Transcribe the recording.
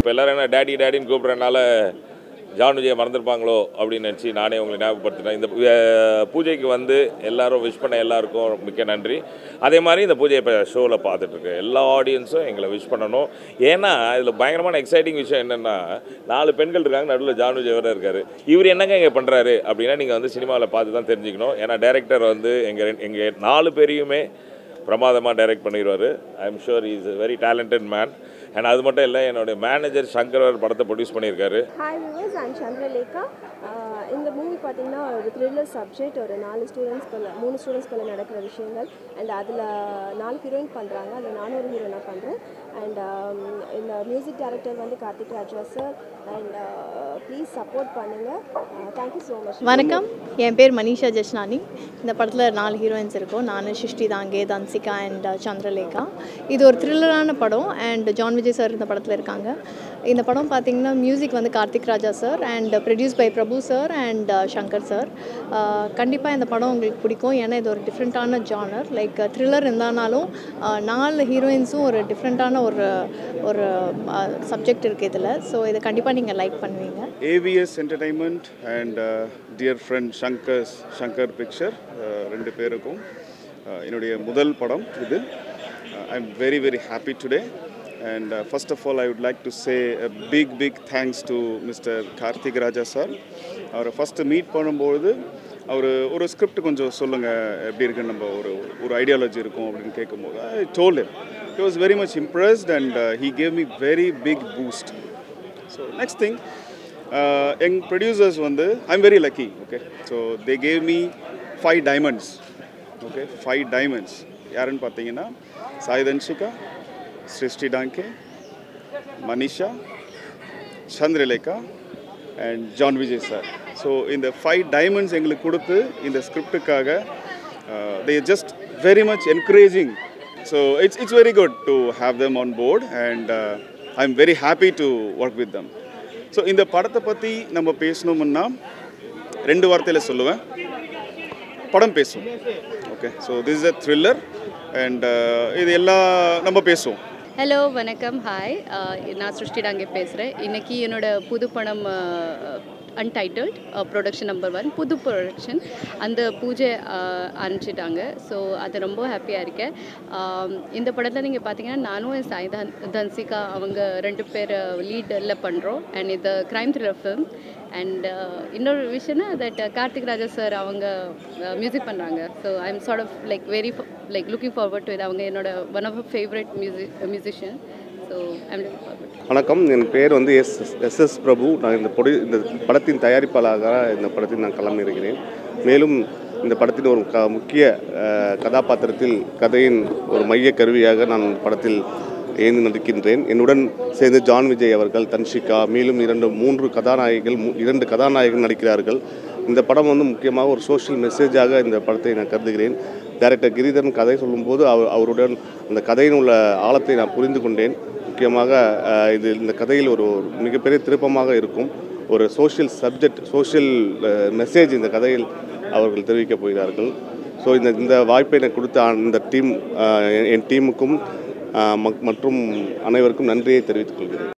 இப்போ எல்லாரும் என்ன டேடி டேடின்னு கூப்பிட்றனால ஜான் விஜயை மறந்துருப்பாங்களோ அப்படின்னு நினச்சி நானே உங்களை ஞாபகப்படுத்தினேன் இந்த அஹ், பூஜைக்கு வந்து எல்லாரும் விஷ் பண்ண எல்லாருக்கும் மிக்க நன்றி அதே மாதிரி இந்த பூஜையை இப்போ ஷோவில் பார்த்துட்ருக்க எல்லா ஆடியன்ஸும் எங்களை விஷ் பண்ணணும் ஏன்னா இதில் பயங்கரமான எக்ஸைட்டிங் விஷயம் என்னென்னா நாலு பெண்கள் இருக்காங்க நடுவில் ஜான் விஜய் வேறு இருக்கார் இவர் என்னங்க இங்கே பண்ணுறாரு அப்படின்னா நீங்கள் வந்து சினிமாவில் பார்த்து தான் தெரிஞ்சுக்கணும் ஏன்னா டைரக்டர் வந்து எங்கள் எங்கள் நாலு பேரையுமே பிரமாதமாக டைரக்ட் பண்ணிடுவார் I am sure is a very talented man and அது மட்டும் இல்லை என்னுடைய மேனேஜர் சங்கர் அவர் படத்தை ப்ரொடியூஸ் பண்ணியிருக்காரு hi viewers and Chandralekha ah இந்த மூவி பார்த்தீங்கன்னா ஒரு த்ரில்லர் சப்ஜெக்ட் ஒரு நாலு ஸ்டூடெண்ட்ஸ்குள்ள மூணு ஸ்டூடெண்ட்ஸ்குள்ள நடக்கிற விஷயங்கள் அண்ட் அதில் நாலு ஹீரோயின் பண்ணுறாங்க அதில் நானும் ஒரு ஹீரோனாக பண்ணுறேன் அண்ட் இந்த மியூசிக் டைரக்டர் வந்து Karthik Raja sir and please support பண்ணுங்கள் தேங்க்யூ ஸோ மச் வணக்கம் என் பேர் மனிஷா ஜெஷ்னானி இந்த படத்தில் நாலு ஹீரோயின்ஸ் இருக்கோம் நான் சிருஷ்டி தாங்கே தன்சிகா அண்ட் சந்திரலேகா இது ஒரு த்ரில்லரான படம் அண்ட் ஜான் விஜய் சார் இந்த படத்தில் இருக்காங்க இந்த படம் பார்த்தீங்கன்னா மியூசிக் வந்து Karthik Raja sir and produce by Prabhu sir and Shankar sir கண்டிப்பாக இந்த படம் உங்களுக்கு பிடிக்கும் ஏன்னா இது ஒரு டிஃப்ரெண்ட்டான ஜானர் லைக் த்ரில்லர் இருந்தாலும் ஆஹ், நாலு ஹீரோயின்ஸும் ஒரு டிஃப்ரெண்ட்டான ஒரு ஒரு சப்ஜெக்ட் இருக்குது இதில் ஸோ இதை கண்டிப்பாக நீங்கள் லைக் பண்ணுவீங்க AVS entertainment and dear friend Shankar's Shankar picture ரெண்டு பேருக்கும் uh, என்னுடைய முதல் படம் இது I am very very happy today and first of all I would like to say big big thanks to mister Karthik Raja sir அவரை ஃபஸ்ட்டு மீட் பண்ணும்பொழுது அவர் ஒரு ஸ்கிரிப்ட் கொஞ்சம் சொல்லுங்கள் எப்படி இருக்குன்னு நம்ம ஒரு ஒரு ஐடியாலஜி இருக்கும் அப்படின்னு கேட்கும்போது I told him he was very much impressed and uh, he gave me very big boost so next thing young producers வந்து I am very lucky okay so they gave me five diamonds okay five diamonds யாருன்னு பார்த்தீங்கன்னா Sai Dhanshika Srushti Dange Manisha Chandralekha and John Vijay sir so இந்த five diamonds எங்களுக்கு கொடுத்து இந்த ஸ்கிரிப்டுக்காக they just very much encouraging so it's it's very good to have them on board and I am very happy to work with them so இந்த படத்தை பற்றி நம்ம பேசணும்னா ரெண்டு வார்த்தையில் சொல்லுவேன் படம் பேசும் okay so this is a thriller and இது எல்லாம் நம்ம பேசுவோம் ஹலோ வணக்கம் ஹாய் நான் சிருஷ்டி டாங்கே பேசுகிறேன் இன்றைக்கி என்னோட புது படம் அன்டைட்டில்ட் ப்ரொடக்ஷன் நம்பர் ஒன் புது ப்ரொடக்ஷன் அந்த பூஜை uh, ஆரம்பிச்சிட்டாங்க ஸோ அது ரொம்ப ஹாப்பியாக இருக்கேன் Um, இந்த படத்தில் நீங்கள் பார்த்தீங்கன்னா நானும் என் சாய் தன் தன்சிகா அவங்க ரெண்டு பேர் லீடில் பண்ணுறோம் அண்ட் இது க்ரைம் த்ரில்லர் ஃபிலிம் அண்ட் இன்னொரு விஷயம்னா தட் கார்த்திக் ராஜா சார் அவங்க மியூசிக் பண்ணுறாங்க so I am sort of like very like looking forward to இது அவங்க என்னோட one of favourite music musician so I'm looking forward வணக்கம் என் பேர் வந்து எஸ் எஸ் எஸ் பிரபு நான் இந்த பொடி இந்த படத்தின் தயாரிப்பாளராக இந்த படத்தில் நான் களமிறங்கினேன் மேலும் இந்த படத்தின் ஒரு க முக்கிய அஹ், கதாபாத்திரத்தில் கதையின் ஒரு மைய கருவியாக நான் படத்தில் ஏந்து நடிக்கின்றேன் என்னுடன் சேர்ந்து ஜான் விஜய் அவர்கள் தன்ஷிகா மேலும் இரண்டு மூன்று கதாநாயகிகள் மூ- இரண்டு கதாநாயகர்கள் நடிக்கிறார்கள் இந்த படம் வந்து முக்கியமாக ஒரு சோஷியல் மெசேஜாக இந்த படத்தை நான் கருதுகிறேன் டைரக்டர் கிரிதரன் கதை சொல்லும்போது அவர் அவருடன் அந்த கதையின் உள்ள ஆழத்தை நான் புரிந்து கொண்டேன் முக்கியமாக அஹ், இது இந்த கதையில் ஒரு ஒரு மிகப்பெரிய திருப்பமாக இருக்கும் ஒரு சோஷியல் சப்ஜெக்ட் சோஷியல் மெசேஜ் இந்த கதையில் அவர்கள் தெரிவிக்கப் போகிறார்கள் ஸோ இந்த இந்த வாய்ப்பை எனக்கு கொடுத்த அந்த டீம் என் டீமுக்கும் அஹ், மக்- மற்றும் அனைவருக்கும் நன்றியை தெரிவித்துக் கொள்கிறேன்